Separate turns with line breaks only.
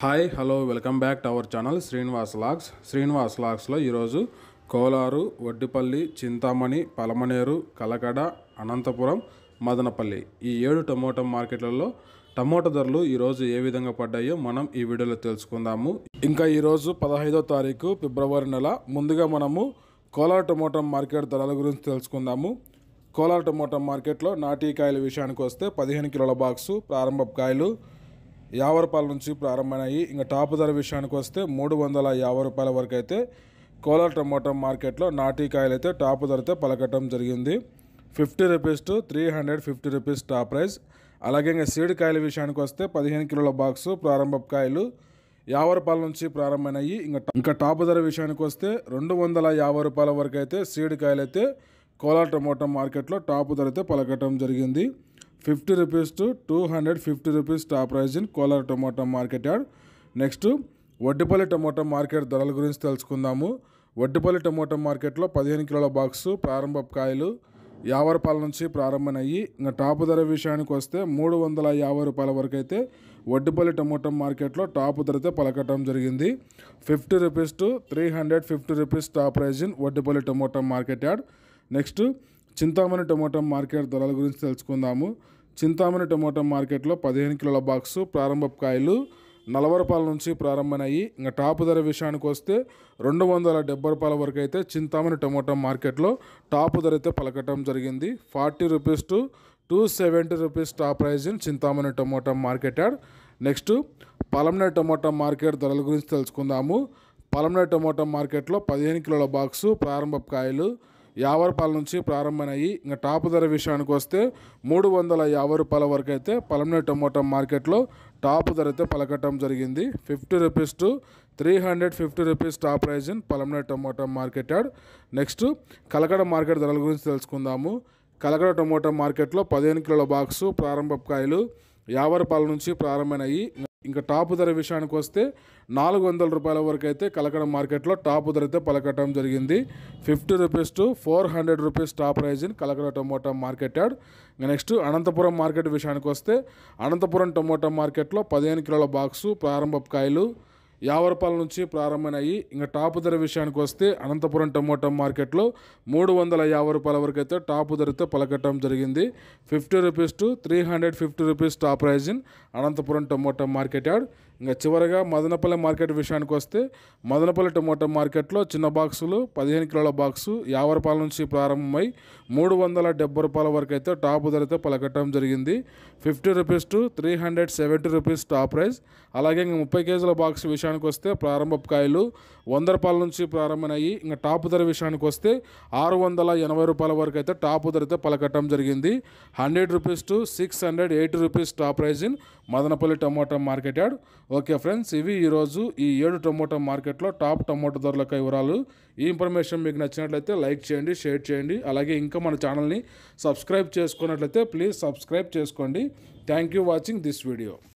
hi hello welcome back to our channel Srinivas logs Srinivas లాగ్స్లో ఈరోజు కోలారు వడ్డిపల్లి చింతామణి పలమనేరు కలకడ అనంతపురం మదనపల్లి ఈ ఏడు టమోటా మార్కెట్లలో టమోటా ధరలు ఈరోజు ఏ విధంగా పడ్డాయో మనం ఈ వీడియోలో తెలుసుకుందాము ఇంకా ఈరోజు పదహైదో తారీఖు ఫిబ్రవరి నెల ముందుగా మనము కోలార్ టమోటా మార్కెట్ ధరల గురించి తెలుసుకుందాము కోలార్ టమోటా మార్కెట్లో నాటీ కాయల విషయానికి వస్తే పదిహేను కిలోల బాక్సు ప్రారంభ కాయలు యాభై రూపాయల నుంచి ప్రారంభమైనాయి ఇంకా టాప్ ధర విషయానికి వస్తే మూడు వందల యాభై రూపాయల వరకు అయితే కోలార్ టమోటా మార్కెట్లో నాటీ కాయలు అయితే టాప్ ధరతో పలకటం జరిగింది fifty rupees to three hundred fifty rupees top price అలాగే ఇంకా సీడ్ కాయల విషయానికి వస్తే పదిహేను కిలోల బాక్సు ప్రారంభ కాయలు యాభై రూపాయల నుంచి ప్రారంభమైనాయి ఇంకా ఇంకా టాప్ ధర విషయానికి వస్తే రెండు వందల యాభై రూపాయల వరకు అయితే సీడ్ కాయలు అయితే కోలార్ టమోటా మార్కెట్లో టాప్ ధర అయితే పలకటం జరిగింది fifty rupees to two hundred fifty rupees top price in Kolar tomato market yard next Vaddipalli tomato market ధరల గురించి తెలుసుకుందాము వడ్డిపల్లి టమోటా మార్కెట్లో పదిహేను కిలోల బాక్సు ప్రారంభ కాయలు యాభై రూపాయల నుంచి ప్రారంభమయ్యి ఇంకా టాప్ ధర విషయానికి వస్తే మూడు వందల యాభై రూపాయల వరకు అయితే వడ్డిపల్లి టమోటా మార్కెట్లో టాప్ ధరతో పలకటం జరిగింది fifty rupees to three hundred fifty rupees top price in Vaddipalli tomato market yard next Chintamani tomato market ధరల గురించి తెలుసుకుందాము చింతామణి టమోటా మార్కెట్లో పదిహేను కిలోల బాక్సు ప్రారంభ కాయలు నలభై రూపాయల నుంచి ప్రారంభమయ్యి ఇంకా టాప్ ధర విషయానికి వస్తే రెండు వందల డెబ్బై రూపాయల వరకు అయితే చింతామణి టమోటా మార్కెట్లో టాప్ ధర అయితే పలకటం జరిగింది forty rupees to two seventy rupees top price in Chintamani tomato market yard next Palamaner tomato market ధరల గురించి తెలుసుకుందాము పలంనేర్ టమోటా మార్కెట్లో పదిహేను కిలోల బాక్సు ప్రారంభ కాయలు యాభై రూపాయల నుంచి ప్రారంభమయ్యి ఇంకా టాప్ ధర విషయానికి వస్తే మూడు వందల యాభై రూపాయల వరకు అయితే పలమనేరు టమోటా మార్కెట్లో టాప్ ధర అయితే పలకటం జరిగింది fifty rupees to three hundred fifty rupees top price in Palamaner tomato market yard next Kalakada market ధరల గురించి తెలుసుకుందాము కలకడ టమోటా మార్కెట్లో పదిహేను కిలోల బాక్సు ప్రారంభ కాయలు యాభై రూపాయల నుంచి ప్రారంభమైనాయి ఇంకా టాప్ ధర విషయానికి వస్తే నాలుగు వందల రూపాయల వరకు అయితే కలకడ మార్కెట్లో టాప్ ధర అయితే పలకటం జరిగింది fifty rupees to four hundred rupees top price in Kalakada tomato market yard ఇంకా నెక్స్ట్ అనంతపురం మార్కెట్ విషయానికి వస్తే అనంతపురం టమోటా మార్కెట్లో పదిహేను కిలోల బాక్సు ప్రారంభ కాయలు యాభై రూపాయల నుంచి ప్రారంభమైనాయి ఇంకా టాప్ ధర విషయానికి వస్తే అనంతపురం టమోటా మార్కెట్లో మూడు వందల యాభై రూపాయల వరకు అయితే టాప్ ధరతో పలకటం జరిగింది fifty rupees to three hundred fifty rupees top price in Anantapuram tomato market yard ఇంకా చివరగా మదనపల్లి మార్కెట్ విషయానికి వస్తే మదనపల్లి టమోటా మార్కెట్లో చిన్న బాక్సులు పదిహేను కిలోల బాక్సు యాభై రూపాయల నుంచి ప్రారంభమై మూడు వందల డెబ్బై రూపాయల వరకు అయితే టాప్ ధరతో పలకటం జరిగింది fifty rupees to three hundred seventy rupees top price అలాగే ఇంకా ముప్పై కేజీల బాక్స్ విషయానికి వస్తే ప్రారంభ కాయలు వంద రూపాయల నుంచి ప్రారంభమయ్యి ఇంకా టాప్ ధర విషయానికి వస్తే ఆరు వందల ఎనభై రూపాయల వరకు అయితే టాప్ ధరతో పలకటం జరిగింది hundred rupees to six hundred eighty rupees top price in Madanapalli tomato market yard okay friends ఇవి ఈరోజు ఈ ఏడు టమోటా మార్కెట్లో టాప్ టమోటా ధరల వివరాలు ఈ ఇన్ఫర్మేషన్ మీకు నచ్చినట్లయితే లైక్ చేయండి షేర్ చేయండి అలాగే ఇంకా మన ఛానల్ని సబ్స్క్రైబ్ చేసుకున్నట్లయితే ప్లీజ్ సబ్స్క్రైబ్ చేసుకోండి thank you watching this video